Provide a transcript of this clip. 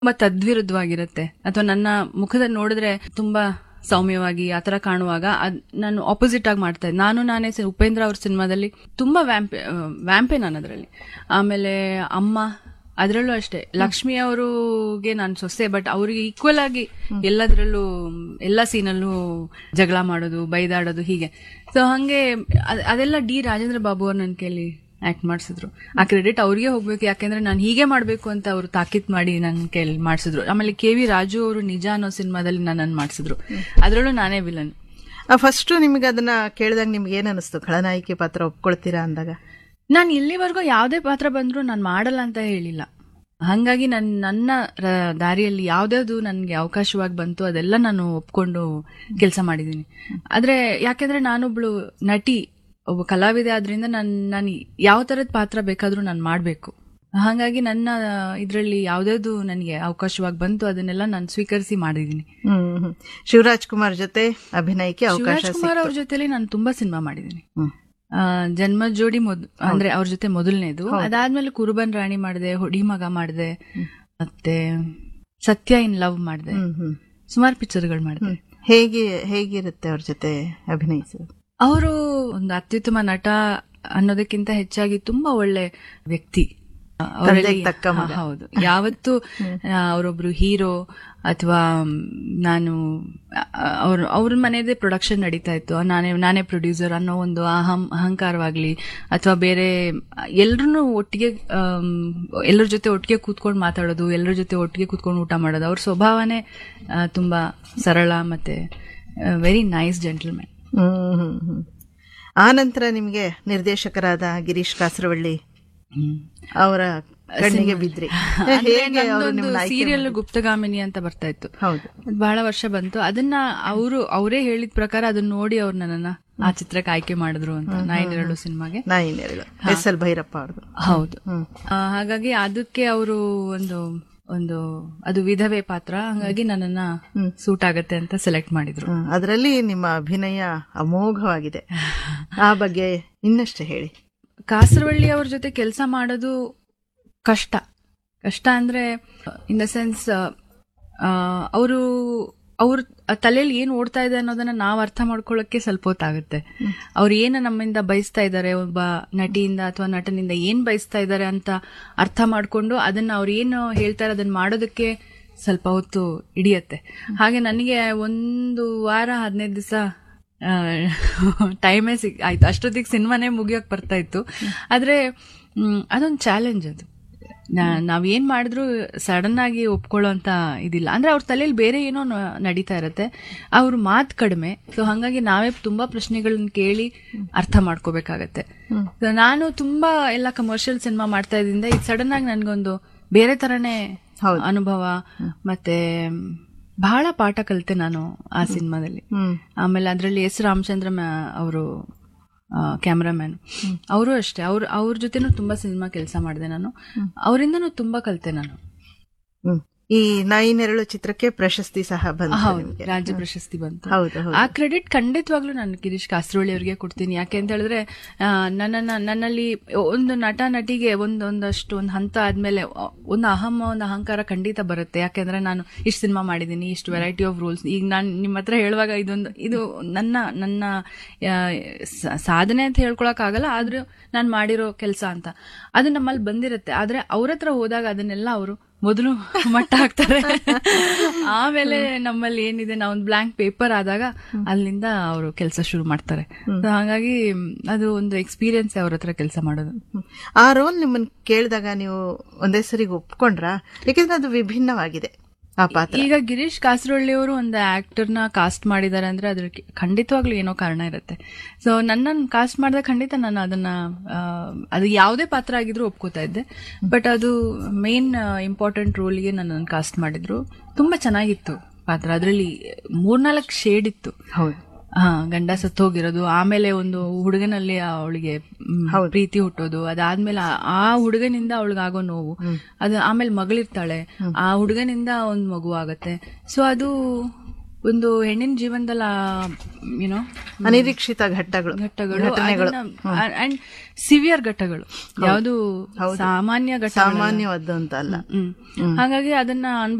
ತುಂಬಾ ತದ್ವಿರುದ್ಧವಾಗಿರುತ್ತೆ ಅಥವಾ ನನ್ನ ಮುಖದಲ್ಲಿ ನೋಡಿದ್ರೆ ತುಂಬಾ ಸೌಮ್ಯವಾಗಿ ಆತರ ಕಾಣುವಾಗ ಅದ್ ನಾನು ಆಪೋಸಿಟ್ ಆಗಿ ಮಾಡ್ತಾ ಇದ್ದೆ ನಾನು ನಾನೇ ಸಿ- ಉಪೇಂದ್ರ ಅವ್ರ ಸಿನಿಮಾದಲ್ಲಿ ತುಂಬಾ ವ್ಯಾಂಪೆ ಆ, ವ್ಯಾಂಪೆ ನಾನು ಅದರಲ್ಲಿ ಆಮೇಲೆ ಅಮ್ಮ ಅದರಲ್ಲೂ ಅಷ್ಟೇ ಲಕ್ಷ್ಮಿ ಅವರಿಗೆ ನಾನು ಸೊಸೆ ಬಟ್ ಅವ್ರಿಗೆ ಈಕ್ವಲ್ ಆಗಿ ಎಲ್ಲದರಲ್ಲೂ ಎಲ್ಲ ಸೀನಲ್ಲೂ ಜಗಳ ಮಾಡೋದು ಬೈದಾಡೋದು ಹೀಗೆ ಸೊ ಹಂಗೆ ಅದ್- ಅದೆಲ್ಲ ಡಿ ರಾಜೇಂದ್ರ ಬಾಬು ಅವ್ರು ನನ್ನ ಕೈಲಿ ಆಕ್ಟ್ ಮಾಡಿಸಿದ್ರು ಆ ಕ್ರೆಡಿಟ್ ಅವ್ರಿಗೆ ಹೋಗ್ಬೇಕು ಯಾಕೆಂದ್ರೆ ನಾನು ಹೀಗೆ ಮಾಡ್ಬೇಕು ಅಂತ ಅವರು ತಾಕೀತ್ ಮಾಡಿ ನನ್ನ ಕೈಲಿ ಮಾಡಿಸಿದ್ರು ಆಮೇಲೆ ಕೆ ವಿ ರಾಜು ಅವರು ನಿಜ ಅನ್ನೋ ಸಿನಿಮಾದಲ್ಲಿ ನನ್ನನ್ನು ಮಾಡಿಸಿದ್ರು ಅದರಲ್ಲೂ ನಾನೇ ವಿಲನ್ ಫಸ್ಟ್ ನಿಮ್ಗೆ ಅದನ್ನ ಕೇಳಿದಾಗ ನಿಮ್ಗೆ ಏನ್ ಅನಿಸ್ತು ಖಳನಾಯಕಿ ಪಾತ್ರ ಒಪ್ಕೊಳ್ತೀರಾ ಅಂದಾಗ ನಾನು ಇಲ್ಲಿವರೆಗೂ ಯಾವುದೇ ಪಾತ್ರ ಬಂದರೂ ನಾನು ಮಾಡಲ್ಲ ಅಂತ ಹೇಳಿಲ್ಲ ಹಾಗಾಗಿ ನನ್ನ ನನ್ನ ರ- ದಾರಿಯಲ್ಲಿ ಯಾವ್ದ್ಯಾವ್ದು ನನಗೆ ಅವಕಾಶವಾಗಿ ಬಂತು ಅದೆಲ್ಲ ನಾನು ಒಪ್ಕೊಂಡು ಕೆಲಸ ಮಾಡಿದ್ದೀನಿ ಆದ್ರೆ ಯಾಕೆಂದ್ರೆ ನಾನೊಬ್ಳು ನಟಿ ಒಬ್ಬ ಕಲಾವಿದೆ ಆದ್ರಿಂದ ನಾನು ನಾನು ಯಾವ ತರದ ಪಾತ್ರ ಬೇಕಾದ್ರೂ ನಾನು ಮಾಡಬೇಕು ಹಾಗಾಗಿ ನನ್ನ ಇದರಲ್ಲಿ ಯಾವ್ದ್ಯಾವ್ದು ನನಗೆ ಅವಕಾಶವಾಗಿ ಬಂತು ಅದನ್ನೆಲ್ಲ ನಾನು ಸ್ವೀಕರಿಸಿ ಮಾಡಿದ್ದೀನಿ ಹ್ಮ್ ಹ್ಮ್. ಶಿವರಾಜ್ ಕುಮಾರ್ ಜೊತೆ ಅಭಿನಯಕ್ಕೆ ಅವಕಾಶ ಶಿವರಾಜ್ ಕುಮಾರ್ ಅವ್ರ ಜೊತೆಲಿ ನಾನು ತುಂಬಾ ಸಿನಿಮಾ ಮಾಡಿದ್ದೀನಿ ಹ್ಮ್. ಆ, ಜನ್ಮ ಜೋಡಿ ಮೊದ್ ಅಂದ್ರೆ ಅವ್ರ ಜೊತೆ ಮೊದಲನೇದು ಅದಾದ್ಮೇಲೆ ಕುರುಬನ್ ರಾಣಿ ಮಾಡಿದೆ ಹೊಡಿ ಮಗ ಮಾಡಿದೆ ಮತ್ತೆ ಸತ್ಯ ಇನ್ ಲವ್ ಮಾಡಿದೆ ಹ್ಮ್ ಹ್ಮ್ ಸುಮಾರು ಪಿಕ್ಚರ್ಗಳು ಮಾಡಿದೆ ಹೇಗೆ ಹೇಗಿರುತ್ತೆ ಅವ್ರ ಜೊತೆ ಅಭಿನಯಿಸೋದು ಅವರು ಒಂದು ಅತ್ಯುತ್ತಮ ನಟ ಅನ್ನೋದಕ್ಕಿಂತ ಹೆಚ್ಚಾಗಿ ತುಂಬಾ ಒಳ್ಳೆ ವ್ಯಕ್ತಿ ಅವರಲ್ಲಿ- ತಂದೆಗೆ ತಕ್ಕ ಮಗ. ಹಾ, ಹೌದು ಯಾವತ್ತು ಅವರೊಬ್ರು ಹೀರೋ ಅಥವಾ ನಾನು ಅವ್ರ ಅವ್ರ ಮನೆಯದೇ ಪ್ರೊಡಕ್ಷನ್ ನಡೀತಾ ಇತ್ತು ನಾನೇ ನಾನೇ ಪ್ರೊಡ್ಯೂಸರ್ ಅನ್ನೋ ಒಂದು ಅಹಂ ಅಹಂಕಾರವಾಗ್ಲಿ ಅಥವಾ ಬೇರೆ ಎಲ್ರೂ ಒಟ್ಟಿಗೆ ಎಲ್ಲರ ಜೊತೆ ಒಟ್ಟಿಗೆ ಕೂತ್ಕೊಂಡು ಮಾತಾಡೋದು ಎಲ್ಲರ ಜೊತೆ ಒಟ್ಟಿಗೆ ಕೂತ್ಕೊಂಡು ಊಟ ಮಾಡೋದು ಅವ್ರ ಸ್ವಭಾವನೇ ಆ, ತುಂಬಾ ಸರಳ ಮತ್ತೆ very nice gentlemen hmm hmm hmm ಆ ನಂತರ ನಿಮ್ಗೆ ನಿರ್ದೇಶಕರಾದ ಗಿರೀಶ್ ಕಾಸರವಳ್ಳಿ ಅವರ ಕಣ್ಣಿಗೆ ಬಿದ್ರಿ ಹೇಗೆ ಅವರು ನಿಮ್ಮ ಸೀರಿಯಲ್ ಗುಪ್ತಗಾಮಿನಿ ಅಂತ ಬರ್ತಾ ಇತ್ತು ಹೌದು ಅದ್ ಬಹಳ ವರ್ಷ ಬಂತು ಅದನ್ನ ಅವರು ಅವರೇ ಹೇಳಿದ ಪ್ರಕಾರ ಅದನ್ನ ನೋಡಿ ಅವ್ರು ನನ್ನನ್ನ ಆ ಚಿತ್ರಕ್ಕೆ ಆಯ್ಕೆ ಮಾಡಿದ್ರು ಅಂತ ನಾಯಿನೆರಳು ಸಿನಿಮಾಗೆ ನಾಯಿನೆರಳು ಎಸ್ ಎಲ್ ಭೈರಪ್ಪ ಅವ್ರದ್ದು ಹೌದು ಹ್ಮ್. ಆ, ಹಾಗಾಗಿ ಅದಕ್ಕೆ ಅವರು ಒಂದು ಒಂದು ಅದು ವಿಧವೆ ಪಾತ್ರ ಹಾಗಾಗಿ ನನ್ನನ್ನ ಸೂಟ್ ಆಗತ್ತೆ ಅಂತ ಸೆಲೆಕ್ಟ್ ಮಾಡಿದ್ರು ಹ್ಮ್. ಅದರಲ್ಲಿ ನಿಮ್ಮ ಅಭಿನಯ ಅಮೋಘವಾಗಿದೆ ಆ ಬಗ್ಗೆ ಇನ್ನಷ್ಟು ಹೇಳಿ ಕಾಸರವಳ್ಳಿ ಅವ್ರ ಜೊತೆ ಕೆಲಸ ಮಾಡೋದು ಕಷ್ಟ ಕಷ್ಟ ಅಂದ್ರೆ ಇನ್ ದ ಸೆನ್ಸ್ ಅವರು ಅವ್ರ ತಲೆಯಲ್ಲಿ ಏನ್ ಓಡ್ತಾ ಇದೆ ಅನ್ನೋದನ್ನ ನಾವು ಅರ್ಥ ಮಾಡ್ಕೊಳ್ಳೋಕೆ ಸ್ವಲ್ಪ ಹೊತ್ತಾಗುತ್ತೆ ಅವ್ರು ಏನು ನಮ್ಮಿಂದ ಬಯಸ್ತಾ ಇದ್ದಾರೆ ಒಬ್ಬ ನಟಿಯಿಂದ ಅಥವಾ ನಟನಿಂದ ಏನ್ ಬಯಸ್ತಾ ಇದ್ದಾರೆ ಅಂತ ಅರ್ಥ ಮಾಡ್ಕೊಂಡು ಅದನ್ನ ಅವ್ರು ಏನು ಹೇಳ್ತಾರೆ ಅದನ್ನ ಮಾಡೋದಕ್ಕೆ ಸ್ವಲ್ಪ ಹೊತ್ತು ಹಿಡಿಯತ್ತೆ ಹಾಗೆ ನನಗೆ ಒಂದು ವಾರ ಹದಿನೈದು ದಿವಸ ಟೈಮೇ ಸಿಗ್ ಆಯ್ತು ಅಷ್ಟೊತ್ತಿಗೆ ಸಿನಿಮಾನೇ ಮುಗಿಯೋಕ್ ಬರ್ತಾ ಇತ್ತು ಆದ್ರೆ ಮ್, ಅದೊಂದು ಚಾಲೆಂಜ್ ಅದು ನಾ- ನಾವೇನ್ ಮಾಡಿದ್ರು ಸಡನ್ ಆಗಿ ಒಪ್ಕೊಳ್ಳೋಂತ ಇದಿಲ್ಲ ಅಂದ್ರೆ ಅವ್ರ ತಲೆಯಲ್ಲಿ ಬೇರೆ ಏನೋ ನ- ನಡೀತಾ ಇರತ್ತೆ ಅವ್ರ ಮಾತು ಕಡಿಮೆ ಸೊ ಹಂಗಾಗಿ ನಾವೇ ತುಂಬಾ ಪ್ರಶ್ನೆಗಳನ್ನ ಕೇಳಿ ಅರ್ಥ ಮಾಡ್ಕೋಬೇಕಾಗತ್ತೆ So ನಾನು ತುಂಬಾ ಎಲ್ಲ ಕಮರ್ಷಿಯಲ್ ಸಿನಿಮಾ ಮಾಡ್ತಾ ಇದ್ದಿಂದ ಇದು ಸಡನ್ ಆಗಿ ನನ್ಗೊಂದು ಬೇರೆ ತರನೇ ಅನುಭವ ಮತ್ತೆ ಬಹಳ ಪಾಠ ಕಲಿತೆ ನಾನು ಆ ಸಿನಿಮಾದಲ್ಲಿ ಹ್ಮ್ ಆಮೇಲೆ ಅದರಲ್ಲಿ ಎಸ್ ರಾಮಚಂದ್ರ ಅವರು ಕ್ಯಾಮ್ರಾಮ್ಯಾನ್ ಅವರು ಅಷ್ಟೇ ಅವ್ರ ಅವ್ರ ಜೊತೆನೂ ತುಂಬಾ ಸಿನಿಮಾ ಕೆಲಸ ಮಾಡಿದೆ ನಾನು ಅವರಿಂದನೂ ತುಂಬಾ ಕಲಿತೆ ನಾನು ಹ್ಮ್ ಈ ನಾಯಿನೆರಳು ಚಿತ್ರಕ್ಕೆ ಪ್ರಶಸ್ತಿ ಸಹ ಬಂತು ಹೌದು ನಿಮ್ಗೆ. ರಾಜ್ಯ ಪ್ರಶಸ್ತಿ ಬಂತು ಹೌದು ಹೌದು ಆ ಕ್ರೆಡಿಟ್ ಖಂಡಿತವಾಗ್ಲೂ ನಾನು ಗಿರೀಶ್ ಕಾಸರವಳ್ಳಿ ಅವರಿಗೆ ಕೊಡ್ತೀನಿ ಯಾಕೆ ಅಂತ ಹೇಳಿದ್ರೆ ಆ, ನನ್ನನ್ನ ನನ್ನಲ್ಲಿ ಒಂದು ನಟ ನಟಿಗೆ ಒಂದು ಒಂದಷ್ಟು ಒಂದು ಹಂತ ಆದ್ಮೇಲೆ ಒಂದು ಅಹಂ ಒಂದು ಅಹಂಕಾರ ಖಂಡಿತ ಬರುತ್ತೆ ಯಾಕೆಂದ್ರೆ ನಾನು ಇಷ್ಟು ಸಿನಿಮಾ ಮಾಡಿದ್ದೀನಿ ಇಷ್ಟು ವೆರೈಟಿ ಆಫ್ ರೂಲ್ಸ್ ಈಗ ನಾನು ನಿಮ್ಮ ಹತ್ರ ಹೇಳುವಾಗ ಇದೊಂದು ಇದು ನನ್ನ ನನ್ನ ಆ, ಸ- ಸಾಧನೆ ಅಂತ ಹೇಳ್ಕೊಳಕ್ ಆಗಲ್ಲ ಆದ್ರೂ ನಾನು ಮಾಡಿರೋ ಕೆಲಸ ಅಂತ ಅದು ನಮ್ಮಲ್ಲಿ ಬಂದಿರುತ್ತೆ ಆದ್ರೆ ಅವ್ರ ಹತ್ರ ಹೋದಾಗ ಅದನ್ನೆಲ್ಲ ಅವರು ಮೊದಲು ಮಟ್ಟ ಹಾಕ್ತಾರೆ ಆಮೇಲೆ ನಮ್ಮಲ್ಲಿ ಏನಿದೆ ನಾವು ಒಂದು ಬ್ಲಾಂಕ್ ಪೇಪರ್ ಆದಾಗ ಅಲ್ಲಿಂದ ಅವರು ಕೆಲಸ ಶುರು ಮಾಡ್ತಾರೆ So ಹಾಗಾಗಿ ಮ್, ಅದು ಒಂದು ಎಕ್ಸ್ಪೀರಿಯನ್ಸ್ ಅವ್ರ ಹತ್ರ ಕೆಲಸ ಮಾಡೋದು ಹ್ಮ್. ಆ ರೋಲ್ ನಿಮ್ಮನ್ನ ಕೇಳಿದಾಗ ನೀವು ಒಂದೇ ಸರಿಗೆ ಒಪ್ಕೊಂಡ್ರಾ ಯಾಕಂದ್ರೆ ಅದು ವಿಭಿನ್ನವಾಗಿದೆ ಆ ಪಾತ್ರ ಈಗ ಗಿರೀಶ್ ಕಾಸರೊಳ್ಳಿ ಅವರು ಒಂದು ಆಕ್ಟರ್ನ ಕಾಸ್ಟ್ ಮಾಡಿದ್ದಾರೆ ಅಂದ್ರೆ ಅದಕ್ಕೆ ಖಂಡಿತವಾಗ್ಲೂ ಏನೋ ಕಾರಣ ಇರುತ್ತೆ ಸೊ ನನ್ನನ್ನು ಕಾಸ್ಟ್ ಮಾಡಿದಾಗ ಖಂಡಿತ ನಾನು ಅದನ್ನ ಆ, ಅದು ಯಾವುದೇ ಪಾತ್ರ ಆಗಿದ್ರು ಒಪ್ಕೋತಾ ಇದ್ದೆ ಬಟ್ ಅದು ಮೇನ್ ಇಂಪಾರ್ಟೆಂಟ್ ರೋಲ್ಗೆ ನನ್ನನ್ನು ಕಾಸ್ಟ್ ಮಾಡಿದ್ರು ತುಂಬಾ ಚೆನ್ನಾಗಿತ್ತು ಪಾತ್ರ ಅದರಲ್ಲಿ ಮೂರ್ನಾಲ್ಕು ಶೇಡ್ ಇತ್ತು ಹೌದು ಹಾ ಗಂಡ ಸತ್ತೋಗಿರೋದು ಆಮೇಲೆ ಒಂದು ಹುಡುಗನಲ್ಲಿ ಅವಳಿಗೆ ಪ್ರೀತಿ ಹುಟ್ಟೋದು ಅದಾದ್ಮೇಲೆ ಆ- ಆ ಹುಡುಗನಿಂದ ಅವಳಿಗಾಗೋ ನೋವು ಅದು ಆಮೇಲೆ ಮಗಳಿರ್ತಾಳೆ ಆ ಹುಡುಗನಿಂದ ಒಂದ್ ಮಗು ಆಗತ್ತೆ ಸೊ ಅದು ಒಂದು ಹೆಣ್ಣಿನ ಜೀವನದಲ್ಲಿ ಯುನೋ ಅನಿರೀಕ್ಷಿತ ಘಟ್ಟಗಳು ಘಟ್ಟಗಳು ಅಂಡ್ ಸಿವಿಯರ್ ಘಟ್ಟಗಳು ಯಾವುದು ಸಾಮಾನ್ಯ ಘಟ್ಟ ಸಾಮಾನ್ಯವಾದ್ದು ಅಂತ ಅಲ್ಲ ಹ್ಮ್ ಹಾಗಾಗಿ ಅದನ್ನ